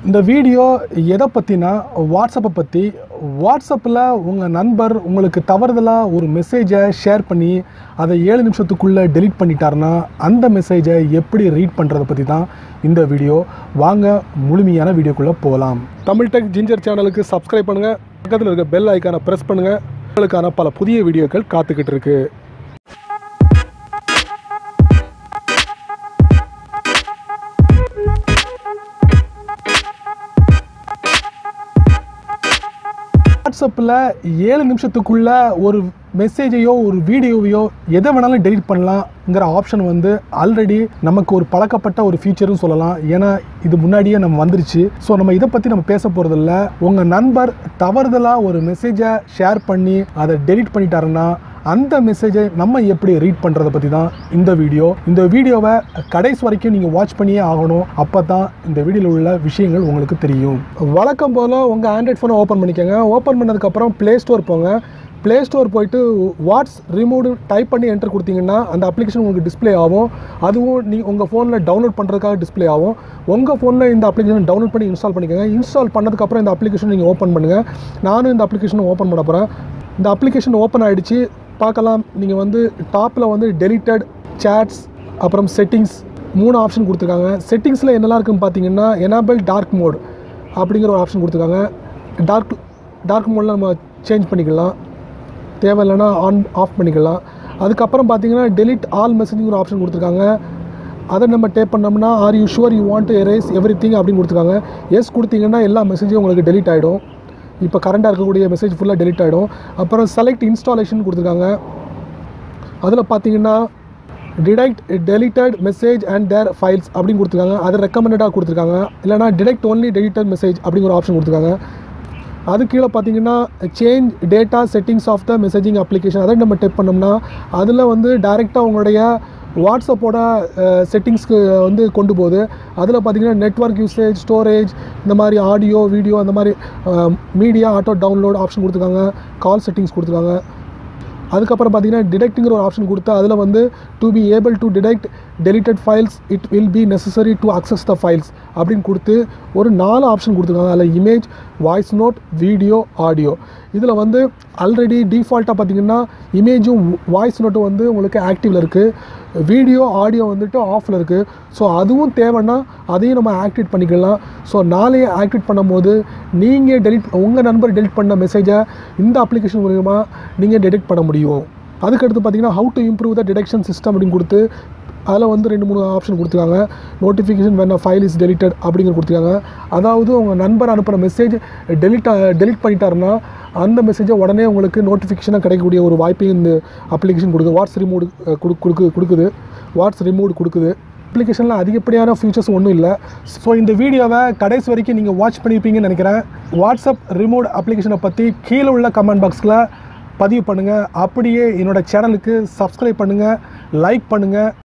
இந்த வீடியோ எதை பற்றினா வாட்ஸ்அப்பை பற்றி வாட்ஸ்அப்பில் உங்கள் நண்பர் உங்களுக்கு தவறுதலாக ஒரு மெசேஜை ஷேர் பண்ணி அதை ஏழு நிமிஷத்துக்குள்ளே டெலீட் பண்ணிட்டாருன்னா அந்த மெசேஜை எப்படி ரீட் பண்ணுறதை பற்றி தான் இந்த வீடியோ வாங்க முழுமையான வீடியோக்குள்ளே போகலாம் தமிழ் டெக் ஜிஞ்சர் சேனலுக்கு சப்ஸ்கிரைப் பண்ணுங்கள் பக்கத்தில் இருக்க பெல் ஐக்கானை ப்ரெஸ் பண்ணுங்கள் உங்களுக்கான பல புதிய வீடியோக்கள் காத்துக்கிட்டு இருக்கு வாட்ஸ்அப்பில் ஏழு நிமிஷத்துக்குள்ள ஒரு மெசேஜையோ ஒரு வீடியோவையோ எதை வேணாலும் டெலீட் பண்ணலாம்ங்கிற ஆப்ஷன் வந்து ஆல்ரெடி நமக்கு ஒரு பழக்கப்பட்ட ஒரு ஃபீச்சரும் சொல்லலாம் ஏன்னா இது முன்னாடியே நம்ம வந்துருச்சு ஸோ நம்ம இதை பற்றி நம்ம பேச போகிறதில்ல உங்கள் நண்பர் தவறுதலாக ஒரு மெசேஜை ஷேர் பண்ணி அதை டெலீட் பண்ணிட்டாருன்னா அந்த மெசேஜை நம்ம எப்படி ரீட் பண்ணுறதை பற்றி தான் இந்த வீடியோ இந்த வீடியோவை கடைசி வரைக்கும் நீங்கள் வாட்ச் பண்ணியே ஆகணும் அப்போ தான் இந்த வீடியோவில் உள்ள விஷயங்கள் உங்களுக்கு தெரியும் வழக்கம் போல் உங்கள் ஆண்ட்ராய்ட் ஃபோனை ஓப்பன் பண்ணிக்கோங்க ஓப்பன் பண்ணதுக்கப்புறம் ப்ளே ஸ்டோர் போங்க ப்ளே ஸ்டோர் போயிட்டு வாட்ஸ் ரிமூவ் டைப் பண்ணி என்டர் கொடுத்தீங்கன்னா அந்த அப்ளிகேஷன் உங்களுக்கு டிஸ்ப்ளே ஆகும் அதுவும் நீங்கள் உங்கள் ஃபோனில் டவுன்லோட் பண்ணுறதுக்காக டிஸ்ப்ளே ஆகும் உங்கள் ஃபோனில் இந்த அப்ளிகேஷன் டவுன்லோட் பண்ணி இன்ஸ்டால் பண்ணிக்கோங்க இன்ஸ்டால் பண்ணதுக்கப்புறம் இந்த அப்ளிகேஷன் நீங்கள் ஓப்பன் பண்ணுங்கள் நானும் இந்த அப்ளிகேஷன் ஓப்பன் பண்ண போகிறேன் இந்த அப்ளிகேஷன் ஓப்பன் ஆகிடுச்சு பார்க்கலாம் நீங்கள் வந்து டாப்பில் வந்து டெலிட்டட் சேட்ஸ் அப்புறம் செட்டிங்ஸ் மூணு ஆப்ஷன் கொடுத்துருக்காங்க செட்டிங்ஸில் என்னெல்லாம் இருக்குன்னு பார்த்தீங்கன்னா எனேபிள் டார்க் மோட் அப்படிங்கிற ஒரு ஆப்ஷன் கொடுத்துருக்காங்க டார்க் டார்க் மோடில் நம்ம சேஞ்ச் பண்ணிக்கலாம் தேவையில்லைன்னா ஆன் ஆஃப் பண்ணிக்கலாம் அதுக்கப்புறம் பார்த்தீங்கன்னா டெலிட் ஆல் மெசேஜிங் ஒரு ஆப்ஷன் கொடுத்துருக்காங்க அதை நம்ம டேப் பண்ணோம்னா are you sure you want to erase everything அப்படின்னு கொடுத்துருக்காங்க எஸ் கொடுத்தீங்கன்னா எல்லா மெசேஜும் உங்களுக்கு டெலிட் ஆகிடும் இப்போ கரண்டாக இருக்கக்கூடிய மெசேஜ் ஃபுல்லாக டெலிட் ஆகிடும் அப்புறம் செலக்ட் இன்ஸ்டாலேஷன் கொடுத்துருக்காங்க அதில் பார்த்தீங்கன்னா detect deleted message and their files அப்படின்னு கொடுத்துருக்காங்க அதை ரெக்கமெண்டடாக கொடுத்துருக்காங்க இல்லைனா டிடெக்ட் ஒன்லி டெலிட்டட் மெசேஜ் அப்படிங்கிற ஆப்ஷன் கொடுத்துருக்காங்க அது கீழே பார்த்தீங்கன்னா change data settings of the messaging application அதை நம்ம டெப் பண்ணோம்னா அதில் வந்து டைரெக்டாக உங்களுடைய வாட்ஸ்அப்போட செட்டிங்ஸ்க்கு வந்து கொண்டு போகுது அதில் பார்த்தீங்கன்னா நெட்ஒர்க் யூசேஜ் ஸ்டோரேஜ் இந்த மாதிரி ஆடியோ வீடியோ அந்த மாதிரி மீடியா ஆட்டோ டவுன்லோட் ஆப்ஷன் கொடுத்துருக்காங்க கால் செட்டிங்ஸ் கொடுத்துருக்காங்க அதுக்கப்புறம் பார்த்தீங்கன்னா டிடெக்ட்டுங்கிற ஒரு ஆப்ஷன் கொடுத்து அதில் வந்து to be able to detect deleted files it will be necessary to access the files அப்படின்னு கொடுத்து ஒரு நாலு ஆப்ஷன் கொடுத்துருக்காங்க அதில் image voice note video audio இதில் வந்து ஆல்ரெடி டிஃபால்ட்டாக பார்த்தீங்கன்னா இமேஜும் வாய்ஸ் நோட்டும் வந்து உங்களுக்கு ஆக்டிவில் இருக்குது வீடியோ ஆடியோ வந்துட்டு ஆஃபில் இருக்குது ஸோ அதுவும் தேவைன்னா அதையும் நம்ம ஆக்டிவேட் பண்ணிக்கலாம் ஸோ நாளையே ஆக்டிவேட் பண்ணும்போது நீங்கள் டெலிட் உங்கள் நண்பர் டெலிட் பண்ண மெசேஜை இந்த அப்ளிகேஷன் மூலிமா நீங்கள் டெலிட் பண்ண முடியும் அதுக்கடுத்து பார்த்தீங்கன்னா how to improve the detection system அப்படின்னு கொடுத்து அதில் வந்து ரெண்டு மூணு ஆப்ஷன் கொடுத்துருக்காங்க நோட்டிஃபிகேஷன் வேணா ஃபைல் இஸ் டெலிட்டட் அப்படிங்கிற கொடுத்துருக்காங்க அதாவது உங்கள் நண்பர் அனுப்புகிற மெசேஜ் டெலிட் டெலிட் பண்ணிட்டாருன்னா அந்த மெசேஜை உடனே உங்களுக்கு நோட்டிஃபிகேஷனாக கிடைக்கக்கூடிய ஒரு வாய்ப்பையும் இந்த அப்ளிகேஷன் கொடுக்குது வாட்ஸ் ரிமூவ் கொடுக்கு கொடுக்குது வாட்ஸ் ரிமூவ் கொடுக்குது அப்ளிகேஷனில் அதிகப்படியான ஃபீச்சர்ஸ் ஒன்றும் இல்லை ஸோ இந்த வீடியோவை கடைசி வரைக்கும் நீங்கள் வாட்ச் பண்ணியிருப்பீங்கன்னு நினைக்கிறேன் வாட்ஸ்அப் ரிமோட் அப்ளிகேஷனை பற்றி கீழே உள்ள கமெண்ட் பாக்ஸில் பதிவு பண்ணுங்கள் அப்படியே என்னோடய சேனலுக்கு சப்ஸ்கிரைப் பண்ணுங்கள் லைக் பண்ணுங்கள்